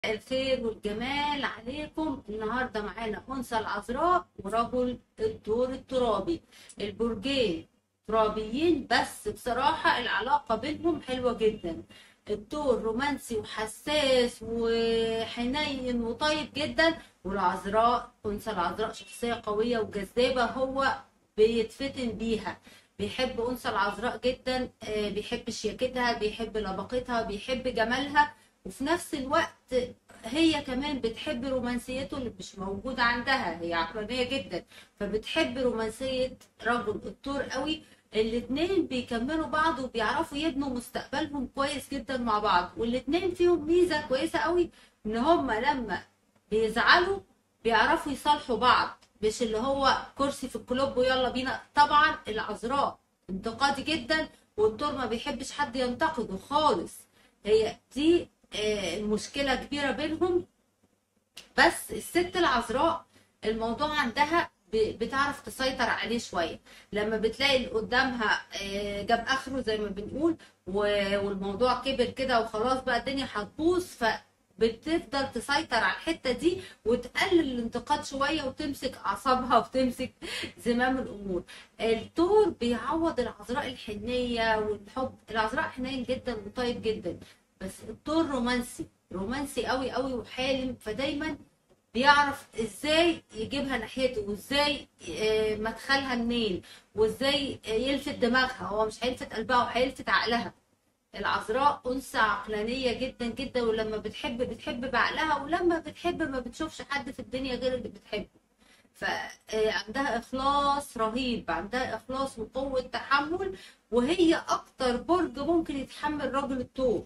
الخير والجمال عليكم النهارده معانا انثى العذراء ورجل الدور الترابي البرجين ترابيين بس بصراحه العلاقه بينهم حلوه جدا الدور رومانسي وحساس وحنين وطيب جدا والعذراء انثى العذراء شخصيه قويه وجذابه هو بيتفتن بيها بيحب انثى العذراء جدا آه، بيحب شياكتها بيحب لباقتها بيحب جمالها وفي نفس الوقت هي كمان بتحب رومانسيته اللي مش موجودة عندها هي عقلانية جدا فبتحب رومانسية رجل الطور قوي الاتنين بيكملوا بعض وبيعرفوا يبنوا مستقبلهم كويس جدا مع بعض والاتنين فيهم ميزة كويسة قوي ان هما لما بيزعلوا بيعرفوا يصالحوا بعض مش اللي هو كرسي في الكلوب ويلا بينا طبعا العذراء انتقادي جدا والدور ما بيحبش حد ينتقده خالص هي دي آه، مشكلة كبيرة بينهم بس الست العذراء الموضوع عندها ب- بتعرف تسيطر عليه شوية لما بتلاقي اللي قدامها آه، جاب اخره زي ما بنقول و- والموضوع كبر كده وخلاص بقى الدنيا هتبوظ فبتفضل تسيطر على الحتة دي وتقلل الانتقاد شوية وتمسك أعصابها وتمسك زمام الأمور الدور بيعوض العذراء الحنية والحب العذراء حنين جدا وطيب جدا بس الدور رومانسي رومانسي قوي قوي وحالم فدايما بيعرف ازاي يجيبها ناحيته وازاي آه، مدخلها منين وازاي آه، يلفت دماغها هو مش هيلفت قلبها هو هيلفت عقلها العذراء أنثى عقلانية جدا جدا ولما بتحب بتحب بعقلها ولما بتحب ما بتشوفش حد في الدنيا غير اللي بتحبه فعندها إخلاص رهيب عندها إخلاص وقوة تحمل وهي أكتر برج ممكن يتحمل رجل الطور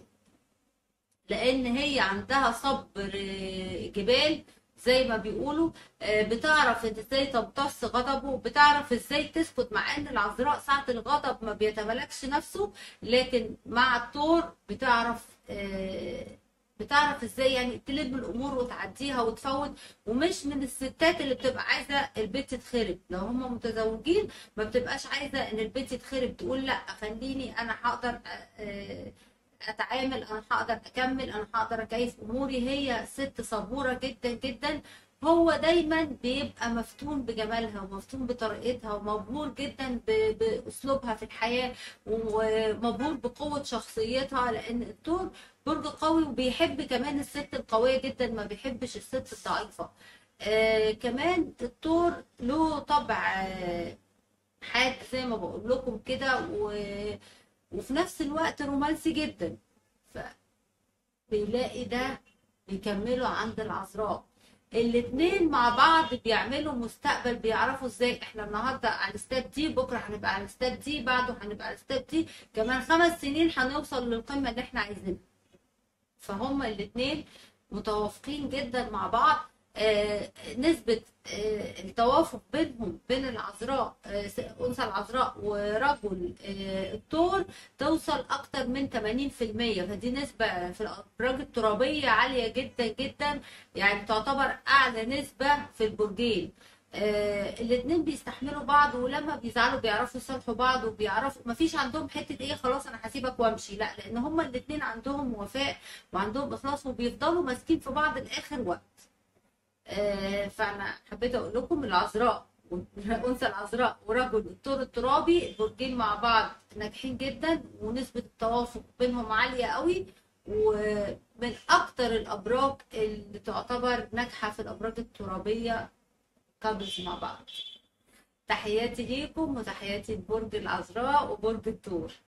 لان هي عندها صبر آه، جبال زي ما بيقولوا آه، بتعرف ازاي تمتص غضبه بتعرف ازاي تسكت مع ان العذراء ساعة الغضب ما بيتملكش نفسه لكن مع الطور بتعرف آه، بتعرف ازاي يعني تلم الامور وتعديها وتفوت ومش من الستات اللي بتبقى عايزه البيت يتخرب لو هم متزوجين ما بتبقاش عايزه ان البيت يتخرب تقول لا خليني انا هقدر آه، اتعامل انا هقدر اكمل انا هقدر اكيف اموري هي ست صبوره جدا جدا هو دايما بيبقى مفتون بجمالها ومفتون بطريقتها ومبهور جدا ب- باسلوبها في الحياه ومبهور بقوه شخصيتها لان الدور برج قوي وبيحب كمان الست القويه جدا ما بيحبش الست الضعيفه آه كمان الدور له طبع آه حاد زي ما بقول لكم كده و... وفي نفس الوقت رومانسي جدا فبيلاقي ده بيكملوا عند العذراء الاتنين مع بعض بيعملوا مستقبل بيعرفوا ازاي احنا النهارده على الستاب دي بكره هنبقى على الستاب دي بعده هنبقى على الستاب دي كمان خمس سنين هنوصل للقمه اللي احنا عايزينها فهم الاتنين متوافقين جدا مع بعض آه، نسبة آه، التوافق بينهم بين العذراء آه، س- أنثى العذراء ورجل آه، الثور توصل أكتر من 80% فدي نسبة في الأبراج الترابية عالية جدا جدا يعني تعتبر أعلى نسبة في البرجين آه الاتنين بيستحملوا بعض ولما بيزعلوا بيعرفوا يصالحوا بعض وبيعرفوا مفيش عندهم حتة ايه خلاص انا هسيبك وامشي لا لان هما الاتنين عندهم وفاء وعندهم اخلاص وبيفضلوا ماسكين في بعض لاخر وقت آه فانا حبيت اقول لكم العذراء انثى العذراء ورجل الثور الترابي البرجين مع بعض ناجحين جدا ونسبة التوافق بينهم عالية قوي ومن اكتر الابراج اللي تعتبر ناجحة في الابراج الترابية كابلز مع بعض تحياتي ليكم وتحياتي لبرج العذراء وبرج الثور